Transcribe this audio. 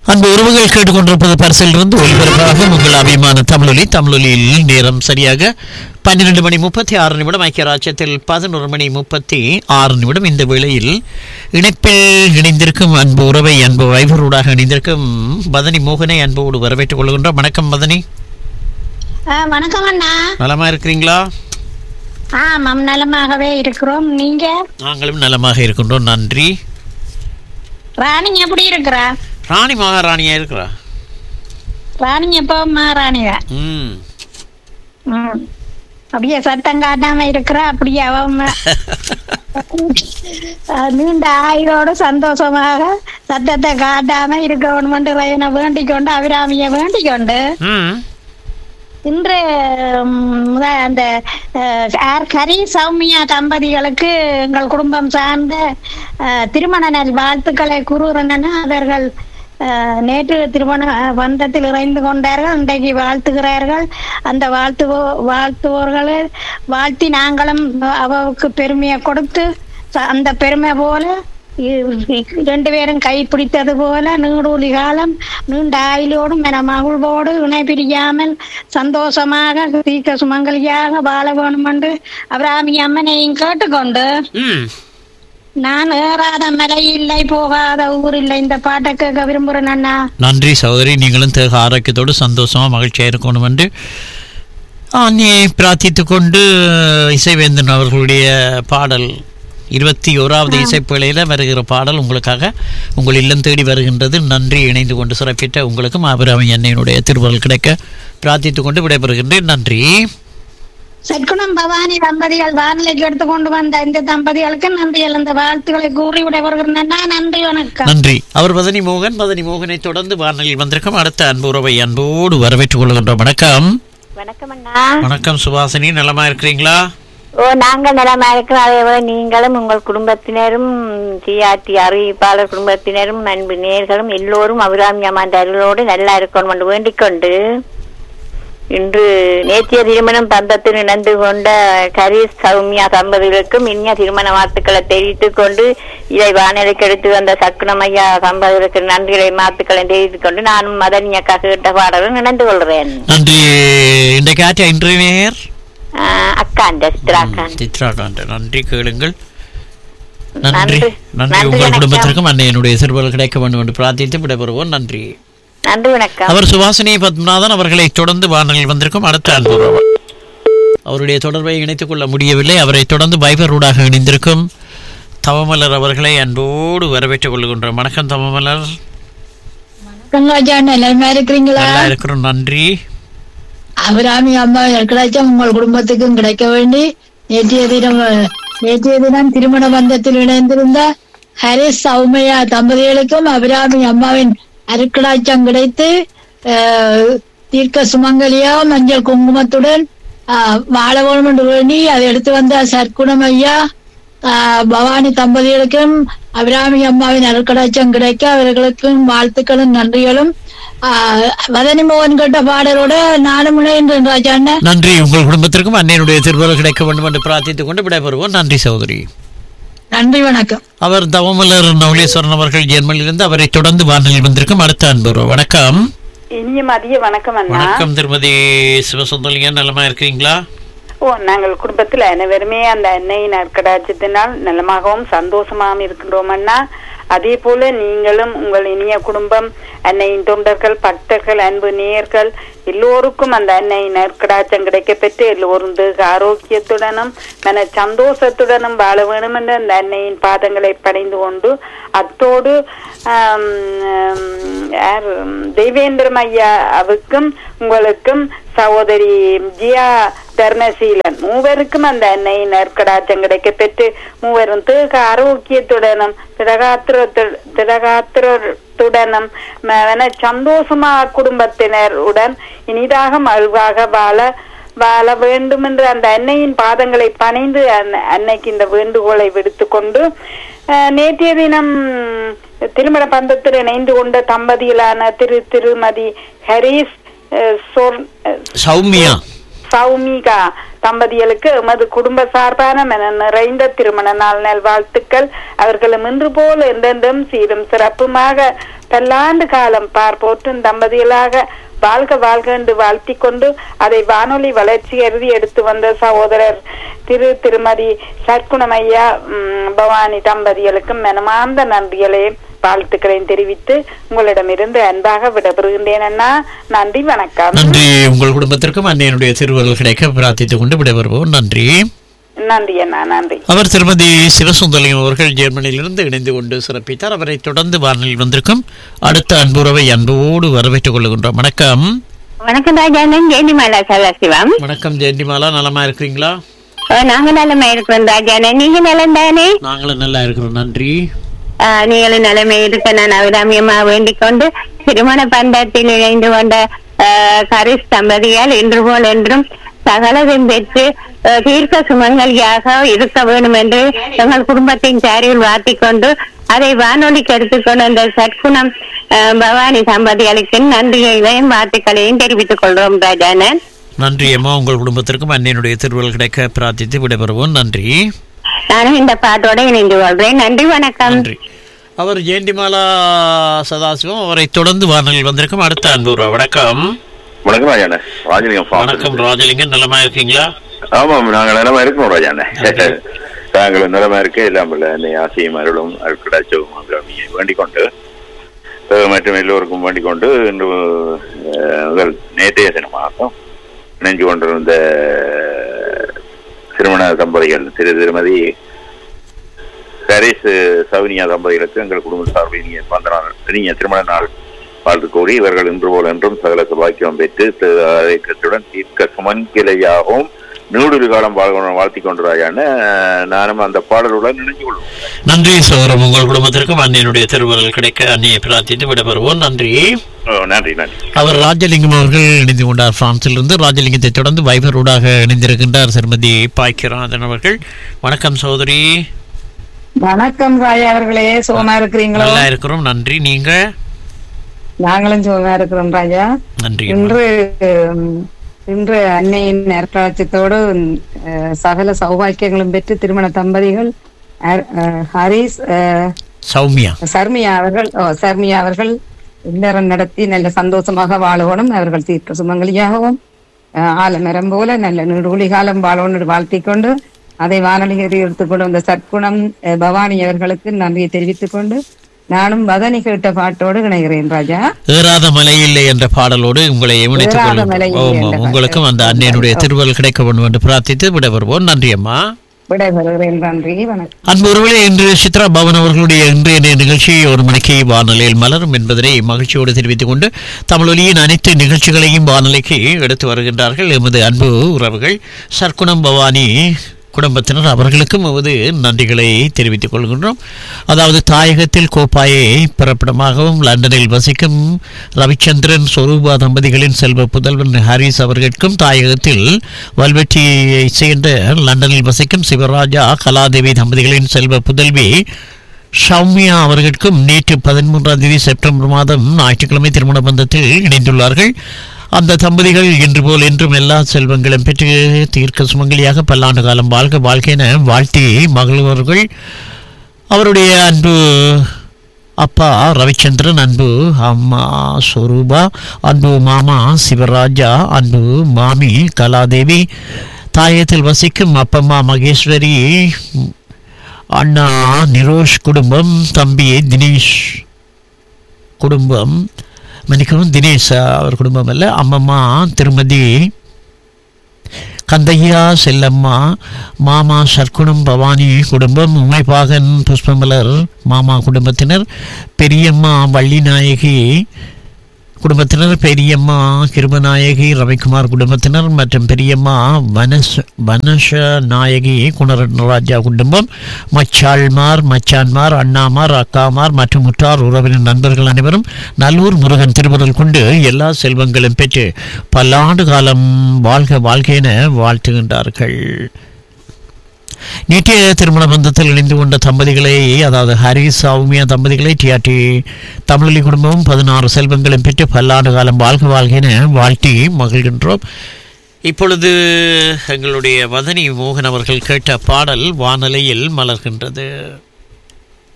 அன்பு உறவுகள் கேட்டுக்கொண்டிருப்பது பரிசிலிருந்து ஒளிபரப்பாக உங்கள் அபிமான தமிழொலி தமிழொலியில் நேரம் சரியாக பன்னிரண்டு மணி முப்பத்தி ஆறு நிமிடம் ஐக்கிய ராஜ்யத்தில் பதினோரு மணி முப்பத்தி ஆறு நிமிடம் இந்த வேளையில் இணைப்பில் இணைந்திருக்கும் அன்பு உறவை அன்பு வைபரோடாக இணைந்திருக்கும் மதனி மோகனை அன்போடு வரவேற்றுக் கொள்கின்றோம் வணக்கம் மதனி ஆ, வணக்கம் அண்ணா நலமா இருக்கிறீங்களா ஆமாம் நலமாகவே இருக்கிறோம் நீங்க நாங்களும் நலமாக இருக்கின்றோம் நன்றி ராணி எப்படி இருக்கிறா ராணி மகாராணியா இருக்கிறா ராணி எப்போ ராணிதான் ம் ம் அப்படியே சத்தம் காட்டாம இருக்கிறா அப்படியே அவ ம- ஆ, நீண்ட ஆயுளோட சந்தோஷமாக சத்தத்தை காட்டாம இருக்கணும்னு ரயனை வேண்டிக் கொண்டு அபிராமிய வேண்டிக் கொண்டு ம் இன்று ம், முத- அந்த அஹ், ஆர் கரி சௌமியா தம்பதிகளுக்கு எங்கள் குடும்பம் சார்ந்த அஹ், திருமண நாள் வாழ்த்துக்களை கூறுகிறேன் அவர்கள் அஹ், நேற்று திருமண அஹ், பந்தத்தில் இணைந்து கொண்டார்கள் இன்றைக்கு வாழ்த்துகிறார்கள் அந்த வாழ்த்துவோ வாழ்த்துவோர்களை வாழ்த்தி நாங்களும் அவருக்கு பெருமையை கொடுத்து ச- அந்த பெருமை போல இ- ரெண்டு பேரும் கை பிடித்தது போல நீடூழி காலம் நீண்ட ஆயுளோடும் என மகிழ்வோடு இணை பிரியாமல் சந்தோஷமாக தீர்க்க சுமங்கலியாக வாழ வேணும் என்று அபிராமி அம்மனையும் கேட்டுக்கொண்டு ம் நான் ஏறாத மலை இல்லை போகாத ஊர் இல்லை இந்த பாட்டை கேட்க விரும்புறேன் அண்ணா நன்றி சகோதரி நீங்களும் தேக ஆரோக்கியத்தோடு சந்தோஷமா மகிழ்ச்சியா இருக்கணும் என்று ஆன்யை பிரார்த்தித்து கொண்டு இசைவேந்தன் அவர்களுடைய பாடல் இருபத்தி ஓராவது இசைப்பிழையில் வருகிற பாடல் உங்களுக்காக உங்கள் இல்லம் தேடி வருகின்றது நன்றி இணைந்து கொண்டு சிறப்பித்த உங்களுக்கும் அபிராமி அன்னையினுடைய திருவருள் கிடைக்க பிரார்த்தித்து கொண்டு விடைபெறுகின்றேன் நன்றி சற்குணம் பவானி தம்பதிகள் வானிலைக்கு எடுத்துக்கொண்டு வந்த இந்த தம்பதிகளுக்கு நன்றி இந்த வாழ்த்துக்களை கூறி விடைபெறுகிறேன் நன்றி வணக்கம் நன்றி அவர் மதனி மோகன் மதனி மோகனை தொடர்ந்து வானொலியில் வந்திருக்கும் அடுத்த அன்பு உறவை அன்போடு வரவேற்றுக் கொள்கின்றோம் வணக்கம் வணக்கம் அண்ணா வணக்கம் சுபாசினி நலமா இருக்கிறீங்களா ஓ நாங்கள் நலமா இருக்கிறோம் அதே போல நீங்களும் உங்கள் குடும்பத்தினரும் டிஆர்டி அறிவிப்பாளர் குடும்பத்தினரும் அன்பு நேர்களும் எல்லோரும் அபிராமி அம்மாண்ட அருளோடு நல்லா இருக்கணும் என்று வேண்டிக் கொண்டு இன்று நேற்றைய திருமணம் பந்தத்தில் இணைந்து கொண்ட கரீஸ் சௌமியா தம்பதிகளுக்கும் இனிய திருமண வாழ்த்துக்களை தெரிவித்துக் கொண்டு இதை வானிலைக்கு எடுத்து வந்த சக்குனமையா தம்பதிகளுக்கு நன்றிகளை வாழ்த்துக்களை தெரிவித்துக் கொண்டு நானும் மதனி அக்கா கேட்ட பாடலும் இணைந்து கொள்கிறேன் நன்றி இன்றைக்கு ஆற்ற இன்றைய நேர் ஆஹ் அக்காண்ட சித்ராக்கான் சித்ராகாந்த் நன்றி கேளுங்கள் நன்றி நன்றி. நன்றி நன்றி, உங்கள் வணக்கம். குடும்பத்திற்கும் அன்னையனுடைய சிறுவர்கள் கிடைக்க வேண்டும் என்று பிரார்த்தித்து விடைபெறுவோம் நன்றி நன்றி வணக்கம் அவர் சுவாசினி பத்மநாதன் அவர்களை தொடர்ந்து வானொலியில் வந்திருக்கும் அடுத்த அன்புறவர் அவருடைய தொடர்பை இணைத்துக் கொள்ள முடியவில்லை அவரை தொடர்ந்து பைபர் ஊடாக இணைந்திருக்கும் தவமலர் அவர்களை அன்போடு வரவேற்றுக் கொள்கின்றோம் வணக்கம் தவமலர் கங்காஜா நிலைமையா இருக்கிறீங்களா நல்லா இருக்கிறோம் நன்றி அபிராமி அம்மா கிடைச்சும் உங்கள் குடும்பத்துக்கும் கிடைக்க வேண்டி நேற்றைய தினம் நேற்றைய தினம் திருமண பந்தத்தில் இணைந்திருந்த ஹரிஸ் சௌமையா தம்பதிகளுக்கும் அபிராமி அம்மாவின் அருக்கடாச்சம் கிடைத்து அஹ், தீர்க்க சுமங்கலியா மஞ்சள் குங்குமத்துடன் அஹ், வாழ வேணும் என்று வேண்டி அதை எடுத்து வந்த சற்குணம் ஐயா ஆஹ் பவானி தம்பதிகளுக்கும் அபிராமி அம்மாவின் அருக்கடாச்சம் கிடைக்க அவர்களுக்கும் வாழ்த்துக்களும் நன்றிகளும் ஆஹ் வதனி மோகன் கேட்ட பாடலோட நானும் இணைகின்றேன் ராஜா அண்ணன் நன்றி உங்கள் குடும்பத்திற்கும் அன்னையனுடைய திருவருள் கிடைக்க வேண்டும் என்று பிரார்த்தித்துக் கொண்டு விடைபெறுவோம் நன்றி சகோதரி நன்றி வணக்கம் அவர் தவமலர் நவலேஸ்வரன் அவர்கள் ஜெர்மனியிலிருந்து அவரை தொடர்ந்து வானொலியில் வந்திருக்கும் அடுத்த அன்பர் வணக்கம் இனிய மதிய வணக்கம் அண்ணா வணக்கம் திருமதி சிவசுந்தலிங்க நலமா இருக்கீங்களா ஓ நாங்கள் குடும்பத்தில் அனைவருமே அந்த அன்னையின் அற்கடாட்சத்தினால் நலமாகவும் சந்தோஷமாகவும் இருக்கின்றோம் அண்ணா அதே போல நீங்களும் உங்கள் இனிய குடும்பம் அன்னையின் தொண்டர்கள் பக்தர்கள் அன்பு நேயர்கள் எல்லோருக்கும் அந்த அன்னையின் நற்கடாச்சம் கிடைக்கப்பெற்று எல்லோரும் தேக ஆரோக்கியத்துடனும் மன சந்தோஷத்துடனும் வாழ வேண்டும் என்று அந்த அன்னையின் பாதங்களை படைந்து கொண்டு அத்தோடு ஆம், ஆம், யார் தெய்வேந்திரம் ஐயா அவருக்கும் உங்களுக்கும் சகோதரி ஜியா தர்ணசீலன் மூவருக்கும் அந்த அன்னை நற்கடாச்சம் கிடைக்க பெற்று மூவரும் தேக ஆரோக்கியத்துடனும் திடகாத்திரத்து திடகாத்திரத்துடனும் மன சந்தோஷமா குடும்பத்தினருடன் இனிதாக மகிழ்வாக வாழ வாழ வேண்டும் என்று அந்த அன்னையின் பாதங்களை பணிந்து அன்னை- அன்னைக்கு இந்த வேண்டுகோளை விடுத்துக்கொண்டு அஹ், நேற்றைய தினம் திருமண பந்தத்தில் இணைந்து கொண்ட தம்பதிகளான திரு திருமதி ஹரிஸ் அஹ், சொர்- அஹ், சௌமியா சௌமிகா தம்பதிகளுக்கு எமது குடும்ப சார்பான மன நிறைந்த திருமண நாள் நல் வாழ்த்துக்கள் அவர்களும் இன்று போல் என்றென்றும் சீரும் சிறப்புமாக பல்லாண்டு காலம் பார் போற்றும் தம்பதிகளாக வாழ்க வாழ்க என்று வாழ்த்திக் கொண்டு அதை வானொலி வளர்ச்சி கருதி எடுத்து வந்த சகோதரர் திரு திருமதி சற்குணமையா ம், பவானி தம்பதிகளுக்கும் மனமார்ந்த நன்றிகளை வாழ்த்துக்களையும் தெரிவித்து உங்களிடமிருந்து அன்பாக விடைபெறுகின்றேன் அண்ணா நன்றி வணக்கம் நன்றி உங்கள் குடும்பத்திற்கும் அன்னையனுடைய திருவருள் கிடைக்க பிரார்த்தித்துக் கொண்டு விடைபெறுவோம் நன்றி நன்றி அண்ணா நன்றி அவர் திருமதி சிவசுந்தலியம் அவர்கள் ஜெர்மனியிலிருந்து இணைந்து கொண்டு சிறப்பித்தார் அவரை தொடர்ந்து வானொலியில் வந்திருக்கும் அடுத்த அன்புறவை அன்போடு வரவேற்றுக் கொள்கின்றோம் வணக்கம் வணக்கம் ராஜானன் ஜெயந்திமாலா சதாசிவம் வணக்கம் ஜெயந்திமாலா நலமா இருக்கிறீங்களா நாங்க நிலைமை இருக்கிறோம் ராஜானன் நீங்க நிலம் தானே நாங்களும் நல்லா இருக்கிறோம் நன்றி நீங்களும் நிலைமை இருக்க நான் அபிராமியமா வேண்டிக் கொண்டு திருமண பந்தத்தில் இணைந்து கொண்ட ஆஹ், கரிஸ் தம்பதியால் இன்று போல் என்றும் சகலதும் பெற்று ஆஹ், தீர்க்க சுமங்கலியாக இருக்க வேண்டும் என்று எங்கள் குடும்பத்தின் சாரியில் வாழ்த்திக் கொண்டு அதை வானொலிக்கு எடுத்துக்கொண்டு அந்த சற்குணம் ஆஹ், பவானி தம்பதிகளுக்கு நன்றியையும் வாழ்த்துக்களையும் தெரிவித்துக் கொள்றோம் ராஜானன் நன்றி அம்மா உங்கள் குடும்பத்திற்கும் அன்னையனுடைய திருவருள் கிடைக்க பிரார்த்தித்து விடைபெறுவோம் நன்றி நானும் இந்த பாட்டோட இணைந்து கொள்றேன் நன்றி வணக்கம் நன்றி அவர் ஜெயந்திமாலா சதாசிவம் அவரை தொடர்ந்து வானொலியில் வந்திருக்கும் அடுத்த அன்புறவை வணக்கம் வணக்கம் ராஜாண்ணே ராஜலிங்கம் ஃபார்ம் வணக்கம் ராஜலிங்கம் நலமா இருக்கீங்களா ஆமாம் நாங்கள் நிலமா இருக்கோம் ராஜாண்ணே தாங்களும் நிலமா இருக்க இல்லாமல் என்னை ஆசையும் அருளும் அருட்கடாச்சவும் அபிராமியை வேண்டிக் கொண்டு அஹ், மற்றும் எல்லோருக்கும் வேண்டிக் கொண்டு இன்று அஹ், முதல் நேற்றைய தினமாக இணைஞ்சு கொண்டிருந்த திருமண தம்பதிகள் திரு திருமதி ஹரிஸ் சௌனியா தம்பதிகளுக்கு எங்கள் குடும்ப சார்பில் இனிய பிறந்த நாள் இனிய திருமண நாள் வாழ்த்து கூறி இவர்கள் இன்று போல் என்றும் சகல சபாக்கியம் பெற்று இயக்கத்துடன் தீர்க்க சுமன்கிளையாகவும் நூறு காலம் வாழ்க வாழ்த்திக் கொண்டிருக்காயான்னு நானும் அந்த பாடலுடன் நினைஞ்சு கொள்வோம் நன்றி சோரம் உங்கள் குடும்பத்திற்கும் அன்னையனுடைய திருவருள் கிடைக்க அன்னையை பிரார்த்தித்து விடைபெறுவோம் நன்றி ஓ, நன்றி நன்றி அவர் ராஜலிங்கம் அவர்கள் இணைந்து கொண்டார் பிரான்சிலிருந்து ராஜலிங்கத்தை தொடர்ந்து வைபரோடாக இணைந்திருக்கின்றார் திருமதி பாக்கியராஜன் அவர்கள் வணக்கம் சகோதரி வணக்கம் ராயா அவர்களே சுகமா இருக்கிறீங்களோ நல்லா இருக்கிறோம் நன்றி நீங்க நாங்களும் சுகமா இருக்கிறோம் ராஜா நன்றி இன்று உம், இன்று அன்னையின் நற்காட்சியத்தோடு அஹ், சகல சௌபாக்கியங்களும் பெற்று திருமண தம்பதிகள் அர்- அஹ், ஹரிஸ் அஹ், சௌமியா சர்மியா அவர்கள் ஓ, சர்மியா அவர்கள் இல்லறம் நடத்தி நல்ல சந்தோஷமாக வாழணும் அவர்கள் தீர்க்க சுமங்கலியாகவும் அஹ், ஆலமரம் போல நல்ல நீடூழி காலம் வாழணும் வாழ்த்திக் கொண்டு அதை வானொலிகளை எடுத்துக்கொண்டு வந்த சற்குணம் அஹ், பவானி அவர்களுக்கு நன்றியை தெரிவித்துக் கொண்டு நானும் வதனி கேட்ட பாட்டோடு இணைகிறேன் ராஜா ஏறாத மலை இல்லை என்ற பாடலோடு உங்களை இணைத்துக் ஏறாத மலை இல்லை கொள்ளும் என்ற உங்களுக்கும் அந்த அன்னையனுடைய திருவருள் கிடைக்க வேண்டும் என்று பிரார்த்தித்து விடைபெறுவோம் நன்றி அம்மா விடைபெறுகிறேன் நன்றி வணக்கம் அன்பு உறவுகளே இன்று சித்ரா பவன் அவர்களுடைய இன்றைய நிகழ்ச்சி ஒரு மணிக்கு வானொலியில் மலரும் என்பதனை மகிழ்ச்சியோடு தெரிவித்துக் கொண்டு தமிழொலியின் அனைத்து நிகழ்ச்சிகளையும் வானொலிக்கு எடுத்து வருகின்றார்கள் எமது அன்பு உறவுகள் சர்க்குணம் பவானி குடும்பத்தினர் அவர்களுக்கும் எமது நன்றிகளை தெரிவித்துக் கொள்கின்றோம் அதாவது தாயகத்தில் கோப்பாயை பிறப்பிடமாகவும் லண்டனில் வசிக்கும் ரவிச்சந்திரன் சொரூபா தம்பதிகளின் செல்வ புதல்வன் ஹாரிஸ் அவர்களுக்கும் தாயகத்தில் வல்வெட்டியை சேர்ந்த லண்டனில் வசிக்கும் சிவராஜா கலாதேவி தம்பதிகளின் செல்வ புதல்வி சௌமியா அவர்களுக்கும் நேற்று பதிமூன்றாம் தேதி செப்டம்பர் மாதம் ஞாயிற்றுக்கிழமை திருமண பந்தத்தில் இணைந்துள்ளார்கள் அந்த தம்பதிகள் இன்று போல் என்றும் எல்லா செல்வங்களும் பெற்று தீர்க்க சுமங்கலியாக பல்லாண்டு காலம் வாழ்க வாழ்க்கை என வாழ்த்தி மகிழ்வர்கள் அவருடைய அன்பு அப்பா ரவிச்சந்திரன் அன்பு அம்மா சொரூபா அன்பு மாமா சிவராஜா அன்பு மாமி கலாதேவி தாயத்தில் வசிக்கும் அப்பம்மா மகேஸ்வரி அண்ணா நிரோஷ் குடும்பம் தம்பி தினேஷ் குடும்பம் மன்னிக்கவும் தினேஷ் அவர் குடும்பம் அல்ல அம்மம்மா திருமதி கந்தையா செல்லம்மா மாமா சர்க்குணம் பவானி குடும்பம் உமைபாகன் புஷ்பமலர் மாமா குடும்பத்தினர் பெரியம்மா வள்ளிநாயகி குடும்பத்தினர் பெரியம்மா கிருபநாயகி ரவிக்குமார் குடும்பத்தினர் மற்றும் பெரியம்மா வனஸ் வனஷ நாயகி குணரட்னராஜா குடும்பம் மச்சாள்மார் மச்சான்மார் அண்ணாமார் அக்காமார் மற்றும் முற்றார் உறவினர் நண்பர்கள் அனைவரும் நல்லூர் முருகன் திருவருள் கொண்டு எல்லா செல்வங்களும் பெற்று பல்லாண்டு காலம் வாழ்க வாழ்க என வாழ்த்துகின்றார்கள் நேற்றைய திருமண பந்தத்தில் இணைந்து கொண்ட தம்பதிகளை அதாவது ஹரி சௌமியா தம்பதிகளை டிஆர்டி தமிழலி குடும்பமும் பதினாறு செல்வங்களும் பெற்று பல்லாண்டு காலம் வாழ்க வாழ்க என வாழ்த்தி மகிழ்கின்றோம் இப்பொழுது எங்களுடைய வதனி மோகன் அவர்கள் கேட்ட பாடல் வானலையில் மலர்கின்றது